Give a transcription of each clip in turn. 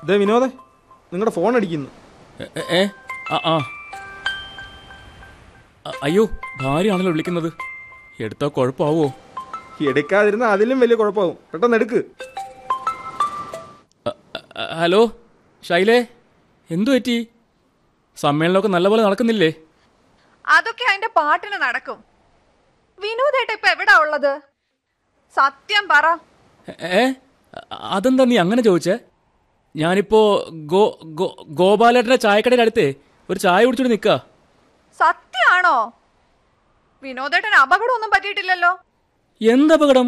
ദേ വിനോദേ നിങ്ങളുടെ ഫോൺ അടിക്കുന്നു A, A, ഏ ആ ആ അ- അയ്യോ ഭാര്യയാണല്ലോ വിളിക്കുന്നത് എടുത്താ കുഴപ്പമാവോ എടുക്കാതിരുന്ന അതിലും വലിയ കുഴപ്പമാവും പെട്ടെന്ന് എടുക്ക് അ- അ- ഹലോ ഷൈലേ എന്തു പറ്റി സമ്മേളനമൊക്കെ നല്ലപോലെ നടക്കുന്നില്ലേ അതൊക്കെ അതിന്റെ പാട്ടിന് നടക്കും വിനോദേട്ട ഇപ്പൊ എവിടാ ഉള്ളത് സത്യം പറ എ, ഏ അതെന്താ നീ അങ്ങനെ ചോദിച്ചേ ഞാനിപ്പോ ഗോ ഗോ ഗോപാലേട്ടന്റെ ചായക്കടയുടെ അടുത്തേ ഒരു ചായ കുടിച്ചോണ്ട് നിക്കാ സത്യാണോ വിനോദേട്ടന് അപകടമൊന്നും പറ്റിയിട്ടില്ലല്ലോ എന്തപകടം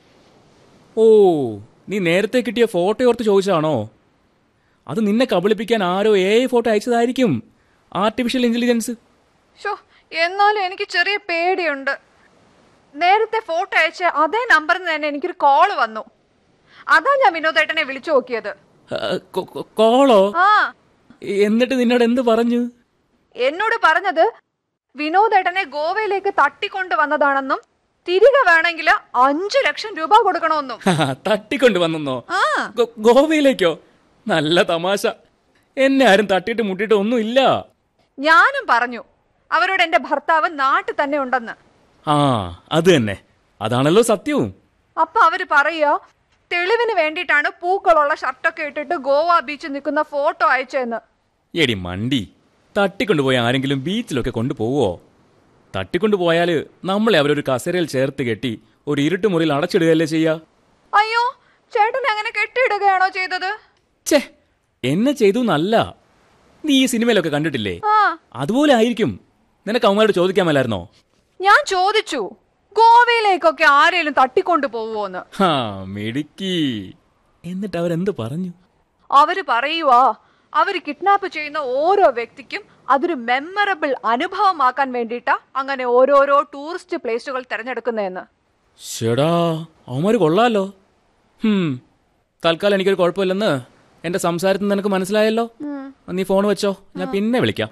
ഓ നീ നേരത്തെ കിട്ടിയ ഫോട്ടോ ഓർത്ത് ചോദിച്ചാണോ അത് നിന്നെ കബളിപ്പിക്കാൻ ആരോ ഏ ഫോട്ടോ അയച്ചതായിരിക്കും ആർട്ടിഫിഷ്യൽ ഇന്റലിജൻസ് ഷോ എന്നാലും എനിക്ക് ചെറിയ പേടിയുണ്ട് നേരത്തെ ഫോട്ടോ അയച്ച അതേ നമ്പറിൽ നിന്ന് തന്നെ എനിക്കൊരു കോള് വന്നു അതാ ഞാൻ വിനോദേട്ടനെ വിളിച്ചു നോക്കിയത് ആ, കൊ- കൊ- കോളോ ആ എന്നിട്ട് നിന്നോട് എന്ത് പറഞ്ഞു എന്നോട് പറഞ്ഞത് വിനോദേട്ടനെ ഗോവയിലേക്ക് തട്ടിക്കൊണ്ട് വന്നതാണെന്നും തിരികെ വേണമെങ്കിൽ അഞ്ചു ലക്ഷം രൂപ കൊടുക്കണമെന്നും തട്ടിക്കൊണ്ട് വന്നെന്നോ ആ ഗോ- ഗോവയിലേക്കോ നല്ല തമാശ എന്നെ ആരും തട്ടിയിട്ട് മുട്ടിയിട്ട് ഒന്നുമില്ല ഞാനും പറഞ്ഞു അവരോട് എന്റെ ഭർത്താവ് നാട്ടിൽ തന്നെ ഉണ്ടെന്ന് ആ അത് തന്നെ അതാണല്ലോ സത്യവും അപ്പൊ അവര് പറയുക തെളിവിന് വേണ്ടിയിട്ടാണ് പൂക്കളുള്ള ഷർട്ടൊക്കെ ഇട്ടിട്ട് ഗോവ ബീച്ചിൽ നിൽക്കുന്ന ഫോട്ടോ അയച്ചതെന്ന് എടി മണ്ടി തട്ടിക്കൊണ്ടുപോയ ആരെങ്കിലും ബീച്ചിലൊക്കെ കൊണ്ടുപോവോ തട്ടിക്കൊണ്ടുപോയാല് നമ്മളെ അവരൊരു കസേരയിൽ ചേർത്ത് കെട്ടി ഒരു ഇരുട്ട് മുറിയിൽ അടച്ചിടുകയല്ലേ ചെയ്യാ അയ്യോ ചേട്ടൻ അങ്ങനെ കെട്ടിയിടുകയാണോ ചെയ്തത് ഛേ എന്നെ ചെയ്തു നല്ല നീ ഈ സിനിമയിലൊക്കെ കണ്ടിട്ടില്ലേ ആ അതുപോലെ ആയിരിക്കും നിനക്ക് അവന്മാരോട് ചോദിക്കാൻ മേലായിരുന്നോ ഞാൻ ചോദിച്ചു ഗോവയിലേക്കൊക്കെ ആരെങ്കിലും തട്ടിക്കൊണ്ടു പോവുമോന്ന് ഹാ മിടുക്കി എന്നിട്ട് അവരെന്ത് പറഞ്ഞു അവര് പറയുവാ അവര് കിഡ്നാപ്പ് ചെയ്യുന്ന ഓരോ വ്യക്തിക്കും അതൊരു മെമ്മറബിൾ അനുഭവമാക്കാൻ വേണ്ടിയിട്ടാ അങ്ങനെ ഓരോരോ ടൂറിസ്റ്റ് പ്ലേസുകൾ തിരഞ്ഞെടുക്കുന്നതെന്ന് ഷെടാ അവന്മാര് കൊള്ളാലോ ഹും തൽക്കാലം എനിക്കൊരു കുഴപ്പമില്ലെന്ന് എന്റെ സംസാരത്തിൽ നിനക്ക് മനസ്സിലായല്ലോ നീ ഫോൺ വെച്ചോ ഞാൻ പിന്നെ വിളിക്കാം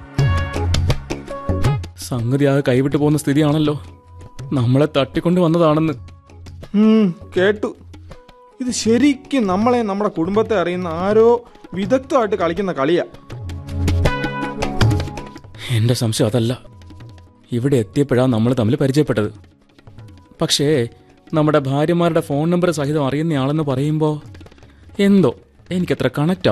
സംഗതി ആകെ കൈവിട്ടു പോകുന്ന സ്ഥിതിയാണല്ലോ നമ്മളെ തട്ടിക്കൊണ്ട് വന്നതാണെന്ന് ഉം, കേട്ടു ഇത് ശരിക്കും നമ്മളെ നമ്മുടെ കുടുംബത്തെ അറിയുന്ന ആരോ വിദഗ്ധമായിട്ട് കളിക്കുന്ന കളിയാ എന്റെ സംശയം അതല്ല ഇവിടെ എത്തിയപ്പോഴാണ് നമ്മൾ തമ്മിൽ പരിചയപ്പെട്ടത് പക്ഷേ നമ്മുടെ ഭാര്യമാരുടെ ഫോൺ നമ്പർ സഹിതം അറിയുന്നയാളെന്ന് പറയുമ്പോൾ എന്തോ എനിക്കത്ര കണക്റ്റ്